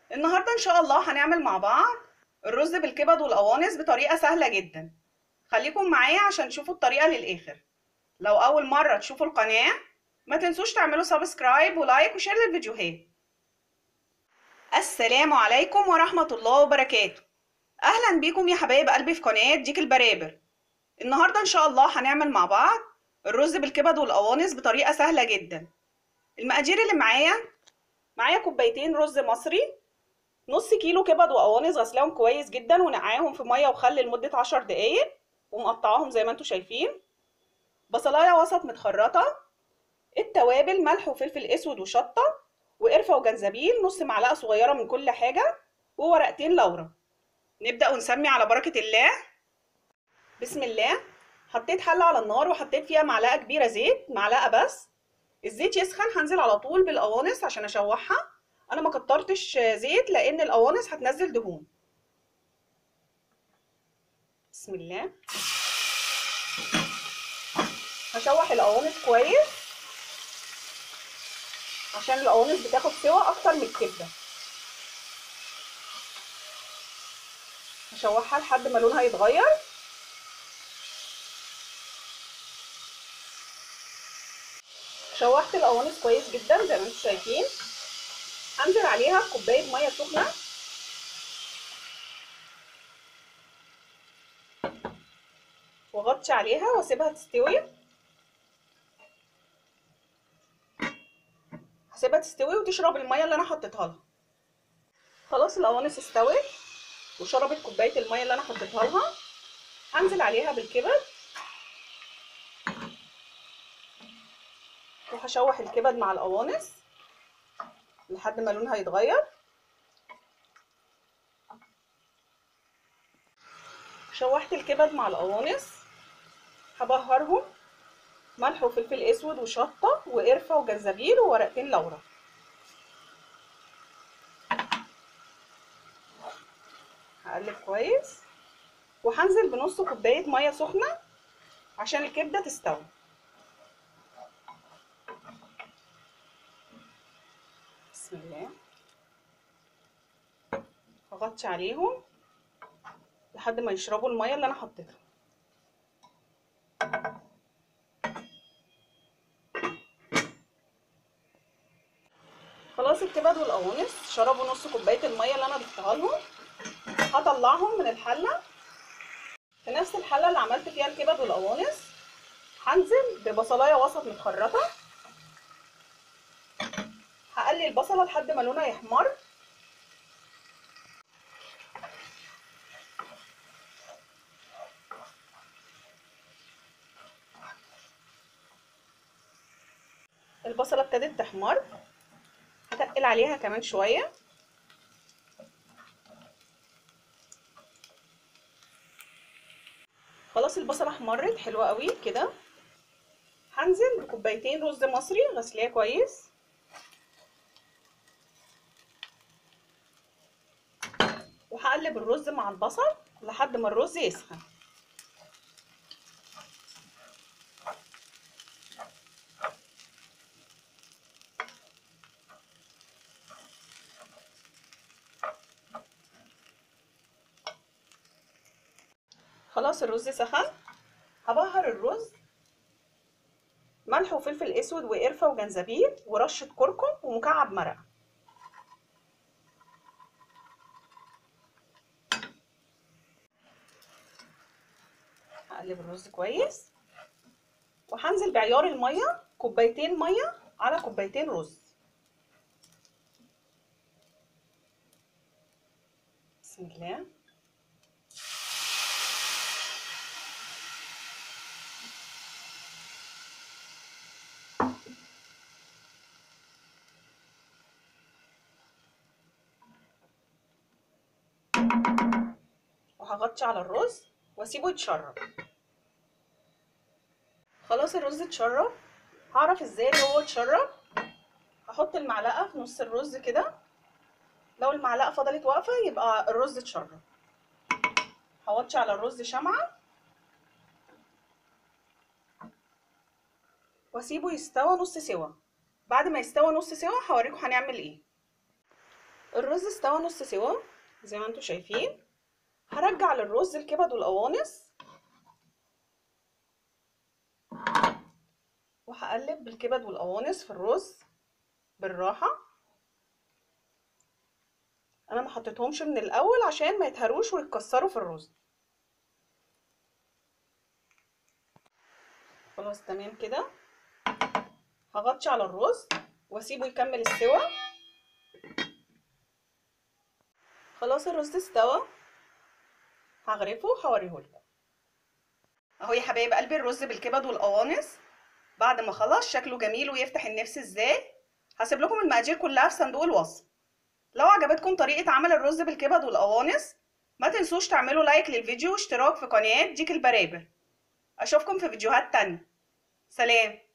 النهارده ان شاء الله هنعمل مع بعض الرز بالكبد والقوانص بطريقه سهله جدا خليكم معايا عشان تشوفوا الطريقه للاخر لو اول مره تشوفوا القناه ما تنسوش تعملوا سبسكرايب ولايك وشير للفيديوهات السلام عليكم ورحمه الله وبركاته اهلا بيكم يا حبايب قلبي في قناه ديك البرابر النهارده ان شاء الله هنعمل مع بعض الرز بالكبد والقوانص بطريقه سهله جدا المقادير اللي معايا معايا كوبايتين رز مصري نص كيلو كبد وقوانص غسلاهم كويس جدا ونقعاهم في ميه وخل لمده عشر دقايق ومقطعاهم زي ما انتم شايفين بصلايه وسط متخرطه التوابل ملح وفلفل اسود وشطه وقرفه وجنزبيل نص معلقه صغيره من كل حاجه وورقتين لورا نبدا ونسمي على بركه الله بسم الله حطيت حله على النار وحطيت فيها معلقه كبيره زيت معلقه بس الزيت يسخن هنزل على طول بالقوانص عشان اشوحها انا ما كترتش زيت لان القوانص هتنزل دهون بسم الله هشوح القوانص كويس عشان القوانص بتاخد سوا اكتر من الكبده هشوحها لحد ما لونها يتغير شوحت القوانص كويس جدا زي ما انتم شايفين هنزل عليها بكوبايه ميه سخنه واغطي عليها واسيبها تستوي هسيبها تستوي وتشرب الميه اللي انا حطيتها لها خلاص القوانص استوت وشربت كوبايه الميه اللي انا حطيتها لها هنزل عليها بالكبد وهشوح الكبد مع القوانص لحد ما لونها يتغير شوحت الكبد مع القوانص هبهرهم ملح وفلفل اسود وشطه وقرفه وجنزبيل وورقتين لورا هقلب كويس وهنزل بنص كوبايه ميه سخنه عشان الكبده تستوي بسم الله هغطي عليهم لحد ما يشربوا الميه اللي انا حطيتها خلاص الكبد والقوانص شربوا نص كوبايه الميه اللي انا ضفتها لهم هطلعهم من الحله في نفس الحله اللي عملت فيها الكبد والقوانص هنزل ببصلايه وسط متخرطه هقلي البصله لحد ما لونها يحمر البصله ابتدت تحمر هتقل عليها كمان شويه خلاص البصله احمرت حلوه قوي كده هنزل بكوبايتين رز مصري غسلاه كويس وهقلب الرز مع البصل لحد ما الرز يسخن خلاص الرز سخن هبهر الرز ملح وفلفل اسود وقرفه وجنزبيل ورشه كركم ومكعب مرقه هقلب الرز كويس وهنزل بعيار الميه كوبايتين ميه على كوبايتين رز بسم الله وهغطي على الرز واسيبه يتشرب خلاص الرز اتشرب هعرف ازاي ان هو اتشرب هحط المعلقه في نص الرز كده لو المعلقه فضلت واقفه يبقى الرز اتشرب هوطي على الرز شمعه واسيبه يستوى نص سوا بعد ما يستوى نص سوا هوريكم هنعمل ايه الرز استوى نص سوا زي ما انتم شايفين هرجع للرز الكبد والقوانص وهقلب بالكبد والقوانص في الرز بالراحه انا ما حطيتهمش من الاول عشان ما يتهروش ويتكسروا في الرز خلاص تمام كده هغطي على الرز واسيبه يكمل السوا خلاص الرز استوى هغرفه وهوريهولكم اهو يا حبايب قلبي الرز بالكبد والقوانص بعد ما خلص شكله جميل ويفتح النفس ازاي هسيب لكم المقادير كلها في صندوق الوصف لو عجبتكم طريقة عمل الرز بالكبد والقوانص ما تنسوش تعملوا لايك للفيديو واشتراك في قناة ديك البرابر اشوفكم في فيديوهات تانية سلام